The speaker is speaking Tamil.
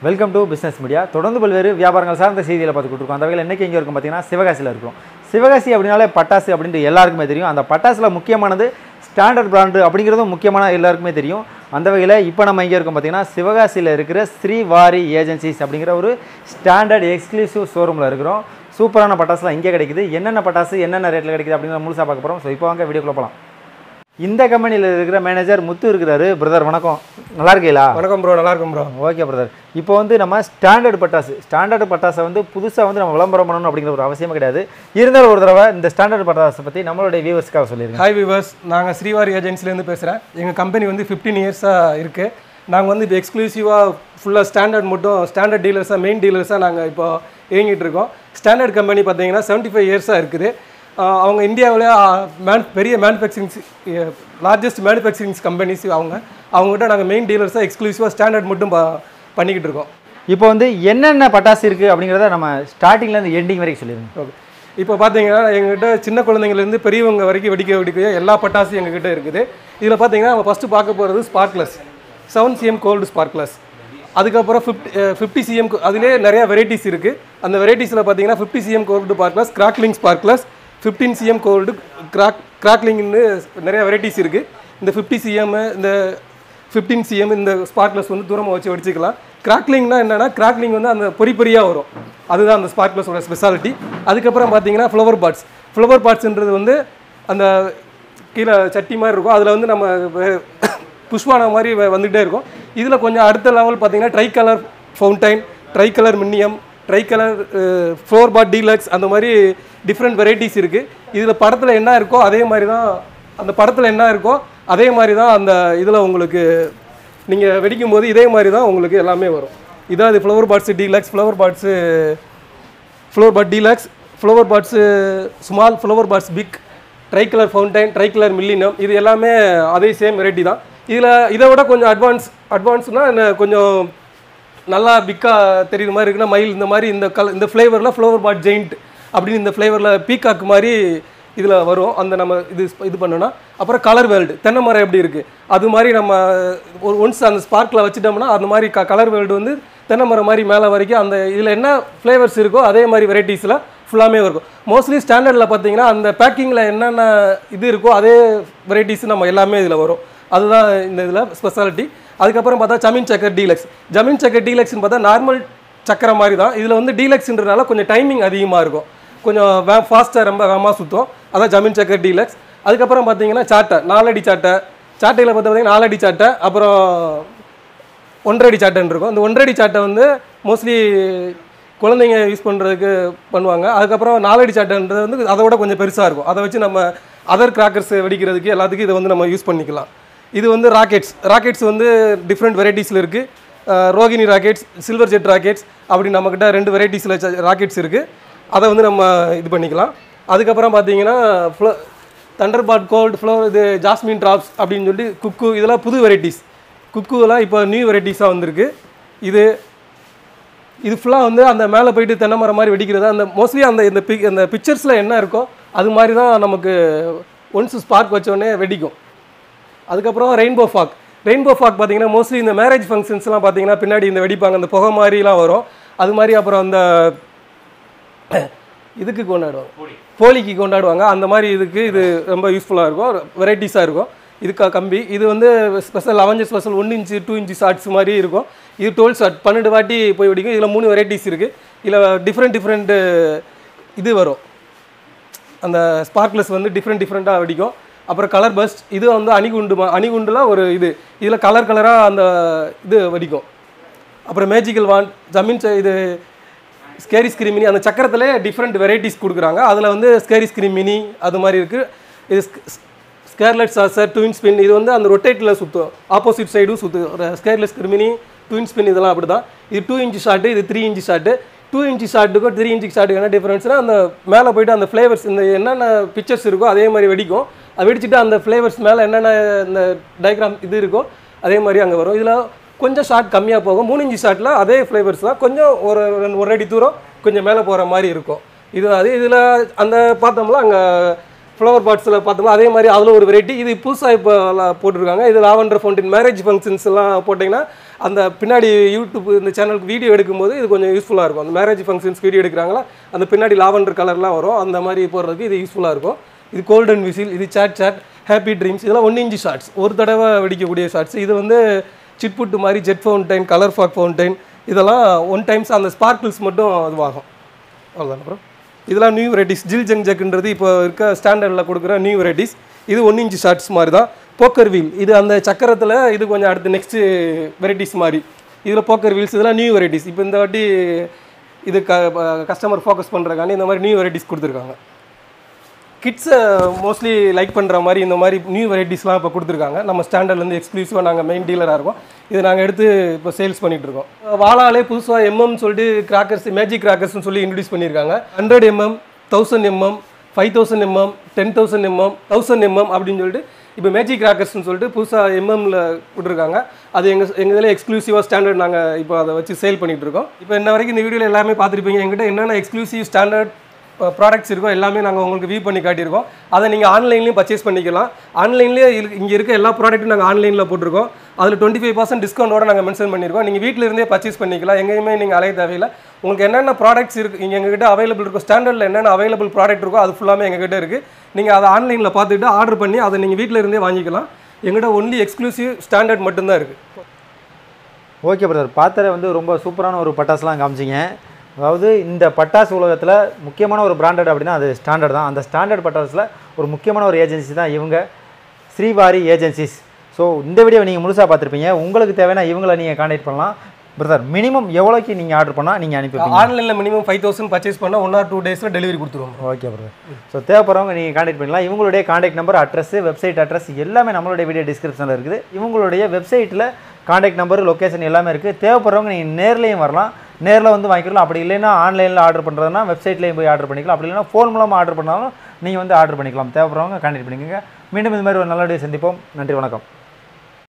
வெல்கம் டு பிஸ்னஸ் மீடியா தொடர்ந்து பல்வேறு வியாபாரங்கள் சார்ந்த செய்திகளை பார்த்துக்கிட்டு இருக்கோம் அந்த வகையில் என்னைக்கு எங்கே இருக்கும் பார்த்தீங்கன்னா சிவகாசியில் இருக்கும் சிவகாசி அப்படின்னாலே பட்டாசு அப்படின்ட்டு எல்லாருக்குமே தெரியும் அந்த பட்டாசில் முக்கியமானது ஸ்டாண்டர்ட் பிராண்டு அப்படிங்கிறதும் முக்கியமான எல்லாருக்குமே தெரியும் அந்த வகையில் இப்போ நம்ம எங்கே இருக்கோம் பார்த்தீங்கன்னா சிவகாசியில் இருக்கிற ஸ்ரீவாரி ஏஜென்சிஸ் அப்படிங்கிற ஒரு ஸ்டாண்டர்ட் எக்ஸ்க்ளூசிவ் ஷோரூமில் இருக்கிறோம் சூப்பரான பட்டாசுலாம் இங்கே கிடைக்குது என்னென்ன பட்டாசு என்னென்ன ரேட்டில் கிடைக்குது அப்படிங்கிற முழுசாக பார்க்க போகிறோம் ஸோ இப்போ வாங்க வீடியோக்குள்ள போகலாம் இந்த கம்பெனியில் இருக்கிற மேனேஜர் முத்து இருக்கிறாரு பிரதர் வணக்கம் நல்லா இருக்கீங்களா வணக்கம் ப்ரோ நல்லா இருக்கும் ப்ரோ ஓகே பிரதர் இப்போ வந்து நம்ம ஸ்டாண்டர்ட் பட்டாசு ஸ்டாண்டர்ட் பட்டாசை வந்து புதுசாக வந்து நம்ம விளம்பரம் பண்ணணும் அப்படிங்கிற ஒரு அவசியமே கிடையாது இருந்தாலும் ஒரு தடவை இந்த ஸ்டாண்டர்ட் பட்டாசை பற்றி நம்மளுடைய வியூவர்ஸ்க்காக சொல்லிடுங்க ஹாய் விவர்ஸ் நாங்கள் ஸ்ரீவாரி ஏஜென்சிலேருந்து பேசுகிறேன் எங்கள் கம்பெனி வந்து ஃபிஃப்டீன் இயர்ஸாக இருக்குது நாங்கள் வந்து இப்போ எக்ஸ்க்ளூசிவாக ஃபுல்லாக ஸ்டாண்டர்ட் மட்டும் ஸ்டாண்டர்ட் டீலர்ஸாக மெயின் டீலர்ஸாக நாங்கள் இப்போ இயங்கிட்டு இருக்கோம் ஸ்டாண்டர்ட் கம்பெனி பார்த்தீங்கன்னா செவன்ட்டி ஃபைவ் இயர்ஸாக இருக்குது ஆஹ் அவங்க இந்தியாவிலே மேன் பெரிய மேனுஃபேக்சரிங்ஸ் லார்ஜஸ்ட் மேனுஃபேக்சரிங்ஸ் கம்பெனிஸ் அவங்க அவங்ககிட்ட நாங்கள் மெயின் டீலர்ஸாக எக்ஸ்க்ளூசிவாக ஸ்டாண்டர்ட் மட்டும் ப- பண்ணிக்கிட்டு இருக்கோம் இப்போ வந்து என்னென்ன பட்டாசு இருக்குது அப்படிங்கிறத நம்ம ஸ்டார்டிங்லேருந்து எண்டிங் வரைக்கும் சொல்லிடுங்க ஓகே இப்போ பார்த்தீங்கன்னா எங்ககிட்ட சின்ன குழந்தைங்கலேருந்து பெரியவங்க வரைக்கும் வெடிக்க வெடிக்க எல்லா பட்டாசும் எங்ககிட்ட இருக்குது இதில் பார்த்தீங்கன்னா நம்ம ஃபஸ்ட்டு பார்க்க போகிறது sparklers seven cm gold sparklers அதுக்கப்புறம் ஃபிஃப்டி ஃபிஃப்டி சிஎம் அதிலே நிறைய வெரைட்டிஸ் இருக்குது அந்த வெரைட்டிஸில் பார்த்தீங்கன்னா fifty cm gold sparklers crackling sparklers fifteen cm gold crack கிராக்லிங்னு நிறைய வெரைட்டிஸ் இருக்குது இந்த ஃபிஃப்டி சிஎம் இந்த ஃபிஃப்டீன் சிஎம் இந்த ஸ்பார்க்லஸ் வந்து தூரமாக வச்சு வெடிச்சிக்கலாம் கிராக்லிங்னா என்னன்னா கிராக்லிங் வந்து அந்த பொறி பொறியாக வரும் அதுதான் அந்த ஸ்பார்க்லஸோட ஸ்பெஷாலிட்டி அதுக்கப்புறம் பார்த்தீங்கன்னா ஃப்ளவர் பாட்ஸ் ஃப்ளவர் பாட்ஸ்ன்றது வந்து அந்த கீழே சட்டி மாதிரி இருக்கும் அதில் வந்து நம்ம வே- புஷ்வான மாதிரி வ- வந்துகிட்டே இருக்கும் இதில் கொஞ்சம் அடுத்த லெவல் பார்த்தீங்கன்னா tri colour fountain tri colour மின்னியம் tri colour flower pot deluxe அந்த மாதிரி டிஃப்ரெண்ட் வெரைட்டிஸ் இருக்குது இதில் படத்தில் என்ன இருக்கோ அதே மாதிரி தான் அந்த படத்தில் என்ன இருக்கோ அதே மாதிரி தான் அந்த இதில் உங்களுக்கு நீங்கள் வெடிக்கும் போது இதே மாதிரி தான் உங்களுக்கு எல்லாமே வரும் இதான் இது flower pots deluxe flower pots flower pot deluxe flower pots small flower pots big tri colour fountain tri colour millennium இது எல்லாமே அதே சேம் வெரைட்டி தான் இதில் இதை விட கொஞ்சம் அட்வான்ஸ் அட்வான்ஸ்னால் கொஞ்சம் நல்லா பிக்காக தெரியுற மாதிரி இருக்குன்னா மயில் இந்த மாதிரி இந்த கல இந்த ஃப்ளேவரில் ஃப்ளவர் பாட் ஜெயிண்ட் அப்படின்னு இந்த ஃப்ளேவரில் பீகாக் மாதிரி இதில் வரும் அந்த நம்ம இது இது பண்ணோன்னா அப்புறம் கலர் வேர்ல்டு தென்னை மரம் எப்படி இருக்குது அது மாதிரி நம்ம ஒரு ஒன்ஸ் அந்த ஸ்பார்க்கில் வச்சுட்டோம்னா அந்த மாதிரி க கலர் வேர்ல்டு வந்து தென்னை மரம் மாதிரி மேலே வரைக்கும் அந்த இதில் என்ன ஃப்ளேவர்ஸ் இருக்கோ அதே மாதிரி வெரைட்டிஸில் ஃபுல்லாமே இருக்கும் மோஸ்ட்லி ஸ்டாண்டர்டில் பார்த்தீங்கன்னா அந்த பேக்கிங்கில் என்னென்ன இது இருக்கோ அதே வெரைட்டிஸ் நம்ம எல்லாமே இதில் வரும் அதுதான் இந்த இதில் ஸ்பெஷாலிட்டி அதுக்கப்புறம் பார்த்தா ஜமீன் சக்கர் டீலக்ஸ் ஜமீன் சக்கர் டீலக்ஸ்னு பார்த்தா நார்மல் சக்கரை மாதிரி தான் இதில் வந்து டீலக்ஸ்ன்றனால கொஞ்சம் டைமிங் அதிகமாக இருக்கும் கொஞ்சம் வே ஃபாஸ்ட்டாக ரொம்ப வேகமாக சுற்றும் அதான் ஜமீன் சக்கர் டீலக்ஸ் அதுக்கப்புறம் பார்த்தீங்கன்னா சாட்டை நாலடி சாட்டை சாட்டையில் பார்த்து பார்த்தீங்கன்னா நாலடி சாட்டை அப்புறம் ஒன்றரை சாட்டைன்னு இருக்கும் அந்த ஒன்றரை சாட்டை வந்து மோஸ்ட்லி குழந்தைங்க யூஸ் பண்ணுறதுக்கு பண்ணுவாங்க அதுக்கப்புறம் நாலடி சாட்டைன்றது வந்து அதை விட கொஞ்சம் பெருசாக இருக்கும் அதை வச்சு நம்ம அதர் கிராக்கர்ஸ் வெடிக்கிறதுக்கு எல்லாத்துக்கும் இதை வந்து நம்ம யூஸ் பண்ணிக்கலாம் இது வந்து ராக்கெட்ஸ் ராக்கெட்ஸ் வந்து டிஃப்ரெண்ட் வெரைட்டிஸில் இருக்குது Rohini rockets silver jet rockets அப்படி நம்மக்கிட்ட ரெண்டு வெரைட்டிஸில் ராக்கெட்ஸ் இருக்குது அதை வந்து நம்ம இது பண்ணிக்கலாம் அதுக்கப்புறம் பார்த்தீங்கன்னா ஃப்ளோ தண்டர்பாட் கோல்டு ஃப்ளோ இது ஜாஸ்மின் ட்ராப்ஸ் அப்படின்னு சொல்லி குக்கு இதெல்லாம் புது வெரைட்டிஸ் குக்குவெல்லாம் இப்போ நியூ வெரைட்டிஸாக வந்திருக்கு இது இது ஃபுல்லாக வந்து அந்த மேலே போயிட்டு தென்னை மரம் மாதிரி வெடிக்கிறது அந்த மோஸ்ட்லி அந்த இந்த பிக் அந்த பிக்சர்ஸில் என்ன இருக்கோ அது மாதிரி தான் நமக்கு ஒன்ஸ் ஸ்பார்க் வச்சோடனே வெடிக்கும் அதுக்கப்புறம் ரெயின்போ ஃபாக் ரெயின்போ ஃபாக் பார்த்தீங்கன்னா மோஸ்ட்லி இந்த மேரேஜ் ஃபங்க்ஷன்ஸ்லாம் பார்த்தீங்கன்னா பின்னாடி இந்த வெடிப்பாங்க அந்த புகை மாதிரிலாம் வரும் அது மாதிரி அப்புறம் அந்த இதுக்கு கொண்டாடுவாங்க போலிக்கு கொண்டாடுவாங்க அந்த மாதிரி இதுக்கு இது ரொம்ப யூஸ்ஃபுல்லாக இருக்கும் வெரைட்டிஸாக இருக்கும் இதுக்கு கம்பி இது வந்து special avenger special one inch two inch shots மாதிரி இருக்கும் இது டுவெல் ஷார்ட் பன்னெண்டு வாட்டி போய் வெடிக்கும் இதில் மூணு வெரைட்டிஸ் இருக்குது இதில் டிஃப்ரெண்ட் டிஃப்ரெண்ட்டு இது வரும் அந்த ஸ்பார்க்லெஸ் வந்து டிஃப்ரெண்ட் டிஃப்ரெண்ட்டாக வெடிக்கும் அப்புறம் கலர் பஸ்ட் இது வந்து அணிகுண்டு மா- அணிகுண்டுல ஒரு இது இதில் கலர் கலராக அந்த இது வெடிக்கும் அப்புறம் மேஜிக்கல் வான் ஜமீன் ச- இது ஸ்கேரி ஸ்கிரிமினி அந்த சக்கரத்திலே டிஃப்ரெண்ட் வெரைட்டிஸ் கொடுக்குறாங்க அதில் வந்து ஸ்கேரி ஸ்கிரிமினி அது மாதிரி இருக்குது இது ஸ்கேர்லெட் சாசர் ட்வின் ஸ்பின் இது வந்து அந்த ரொட்டேட்டில் சுற்றும் ஆப்போசிட் சைடும் சுற்றும் ஸ்கேர்லெஸ் கிரிமினி ட்வின் ஸ்பின் இதெல்லாம் அப்படி தான் இது டூ இன்ச் ஷாட்டு இது three inch shot two inch ஷாட்டுக்கும் த்ரீ இன்ச் ஷாட்டுக்கு என்ன டிஃப்ரென்ஸ்னா அந்த மேலே போயிட்டு அந்த ஃப்ளேவர்ஸ் இந்த என்னென்ன பிக்சர்ஸ் இருக்கோ அதே மாதிரி வெடிக்கும் அது வெடிச்சிட்டு அந்த ஃப்ளேவர்ஸ் மேலே என்னென்ன இந்த டயக்ராம் இது இருக்கோ அதே மாதிரி அங்கே வரும் இதில் கொஞ்சம் ஷார்ட் கம்மியாக போகும் மூணு இன்ச்சு ஷார்ட்டில் அதே ஃப்ளேவர்ஸ் தான் கொஞ்சம் ஒரு ரெண்டு- ஒரு அடி தூரம் கொஞ்சம் மேலே போகிற மாதிரி இருக்கும் இது அது இதில் அந்த பார்த்தோம்னா அங்கே ஃப்ளவர் பாட்ஸில் பார்த்தோம்னா அதே மாதிரி அதில் ஒரு வெரைட்டி இது புதுசாக இப்போ போட்டிருக்காங்க இது லாவெண்டர் ஃபவுண்டின் மேரேஜ் ஃபங்க்ஷன்ஸ் எல்லாம் போட்டிங்கன்னா அந்த பின்னாடி யூடியூப் இந்த சேனலுக்கு வீடியோ எடுக்கும்போது இது கொஞ்சம் யூஸ்ஃபுல்லாக இருக்கும் அந்த மேரேஜ் ஃபங்க்ஷன்ஸ் வீடியோ எடுக்கிறாங்களா அந்த பின்னாடி லாவெண்டர் கலர்லாம் வரும் அந்த மாதிரி போடுறதுக்கு இது யூஸ்ஃபுல்லாக இருக்கும் இது கோல்டன் விசில் இது சாட் சாட் ஹாப்பி ட்ரீம்ஸ் இதெல்லாம் ஒன் இன்ச்சு ஷார்ட்ஸ் ஒரு தடவை வெடிக்கக்கூடிய ஷார்ட்ஸ் இது வந்து சிட்புட்டு மாதிரி jet fountain colour fog fountain இதெல்லாம் ஒன் டைம்ஸ் அந்த ஸ்பார்க்கிள்ஸ் மட்டும் இதுவாகும் அவ்வளோதான் அப்புறம் இதெல்லாம் நியூ வெரைட்டிஸ் ஜில் ஜங் ஜக்குன்றது இப்போ இருக்க ஸ்டாண்டர்டில் கொடுக்குற நியூ வெரைட்டிஸ் இது ஒன் இன்ச் ஷார்ட்ஸ் மாதிரி தான் போக்கர் வீல் இது அந்த சக்கரத்தில் இது கொஞ்சம் அடுத்து நெக்ஸ்ட்டு வெரைட்டிஸ் மாதிரி இதில் போக்கர் வீல்ஸ் இதெல்லாம் நியூ வெரைட்டிஸ் இப்போ இந்த வாட்டி இது க கஸ்டமர் ஃபோக்கஸ் பண்ணுறக்காண்டி இந்த மாதிரி நியூ வெரைட்டிஸ் கொடுத்துருக்காங்க கிட்ஸை மோஸ்ட்லி லைக் பண்ணுற மாதிரி இந்த மாதிரி நியூ வெரைட்டிஸ்லாம் இப்போ கொடுத்துருக்காங்க நம்ம ஸ்டாண்டர்ட்லேருந்து எக்ஸ்க்ளூசிவாக நாங்கள் மெயின் டீலராக இருக்கோம் இதை நாங்கள் எடுத்து இப்போ சேல்ஸ் பண்ணிட்டு இருக்கோம் வாழாலே புதுசாக எம்எம் சொல்லிட்டு கிராக்கர்ஸ் மேஜிக் கிராக்கர்ஸ்னு சொல்லி இன்ட்ரடியூஸ் பண்ணியிருக்காங்க hundred MM thousand MM five thousand MM ten thousand MM thousand MM அப்படின்னு சொல்லிட்டு இப்போ மேஜிக் கிராக்கர்ஸ்னு சொல்லிட்டு புதுசாக எம்எம்ல கொடுத்துருக்காங்க அது எங்கள் எங்கள் இதில் எக்ஸ்க்ளூசிவாக ஸ்டாண்டர்ட் நாங்கள் இப்போ அதை வச்சு சேல் பண்ணிட்டு இருக்கோம் இப்போ இன்ன வரைக்கும் இந்த வீடியோவில் எல்லாமே பார்த்துருப்பீங்க எங்கிட்ட என்னென்ன எக்ஸ்க்ளூசிவ் ஸ்டாண்டர்ட் ப்ராடக்ட்ஸ் இருக்கோ எல்லாமே நாங்கள் உங்களுக்கு வியூ பண்ணி காட்டியிருக்கோம் அதை நீங்கள் ஆன்லைன்லேயும் பர்ச்சேஸ் பண்ணிக்கலாம் ஆன்லைன்லேயே இங்கே இருக்க எல்லா ப்ராடக்ட்டும் நாங்கள் ஆன்லைனில் போட்டிருக்கோம் அதில் டுவெண்ட்டி ஃபைவ் பர்சன்ட் டிஸ்கவுண்டோட நாங்கள் மென்ஷன் பண்ணியிருக்கோம் நீங்கள் வீட்டில் இருந்தே பர்ச்சேஸ் பண்ணிக்கலாம் எங்கேயுமே நீங்கள் அலைய தேவையில்லை உங்களுக்கு என்னென்ன ப்ராடக்ட்ஸ் இருக்குது இங்கே எங்ககிட்ட அவைலபிள் இருக்கோ ஸ்டாண்டர்டில் என்னென்ன அவைலபிள் ப்ராடக்ட் இருக்கோ அது ஃபுல்லாமே எங்ககிட்ட இருக்குது நீங்கள் அதை ஆன்லைனில் பார்த்துட்டு ஆர்டர் பண்ணி அதை நீங்கள் வீட்டில் இருந்தே வாங்கிக்கலாம் எங்கிட்ட ஒன்லி எக்ஸ்க்ளூசிவ் ஸ்டாண்டர்ட் மட்டும்தான் இருக்குது ஓகே பிரதர் பாத்திர வந்து ரொம்ப சூப்பரான ஒரு பட்டாசுலாம் காமிச்சிங்க அதாவது இந்த பட்டாசு உலகத்தில் முக்கியமான ஒரு பிராண்டட் அப்படின்னா அது ஸ்டாண்டர்ட் தான் அந்த ஸ்டாண்டர்ட் பட்டாசில் ஒரு முக்கியமான ஒரு ஏஜென்சி தான் இவங்க ஸ்ரீவாரி ஏஜென்சிஸ் ஸோ இந்த வீடியோ நீங்கள் முழுசாக பார்த்துருப்பீங்க உங்களுக்கு தேவையான இவங்களை நீங்கள் காண்டாக்ட் பண்ணலாம் பிரதர் மினிமம் எவ்வளோக்கு நீங்கள் ஆர்டர் பண்ணால் நீங்கள் அனுப்பி வைப்பீங்க? ஆன்லைனில் மினிமம் ஃபைவ் தௌசண்ட் பர்ச்சேஸ் பண்ணால் ஒன் ஆர் டூ டேஸில் டெலிவரி கொடுத்துருவோம் ஓகே பிரதர் ஸோ தேவைப்படுறவங்க நீங்கள் காண்டாக்ட் பண்ணலாம் இவங்களுடைய contact number address website address எல்லாமே நம்மளுடைய வீடியோ டிஸ்கிரிப்ஷனில் இருக்குது இவங்களுடைய வெப்சைட்டில் காண்டாக்ட் நம்பர் லொக்கேஷன் எல்லாமே இருக்குது தேவைப்படுறவங்க நீங்கள் நேர்லேயும் வரலாம் நேரில் வந்து வாங்கிக்கலாம் அப்படி இல்லைன்னா ஆன்லைனில் ஆர்டர் பண்ணுறதுனா வெப்சைட்லேயும் போய் ஆர்டர் பண்ணிக்கலாம் அப்படி இல்லைன்னா ஃபோன் மூலமாக ஆர்டர் பண்ணாலும் நீங்கள் வந்து ஆர்டர் பண்ணிக்கலாம் தேவைப்படுறவங்க காண்டாக்ட் பண்ணிக்கோங்க மீண்டும் இது மாதிரி ஒரு நல்ல வீடியோ சந்திப்போம் நன்றி வணக்கம்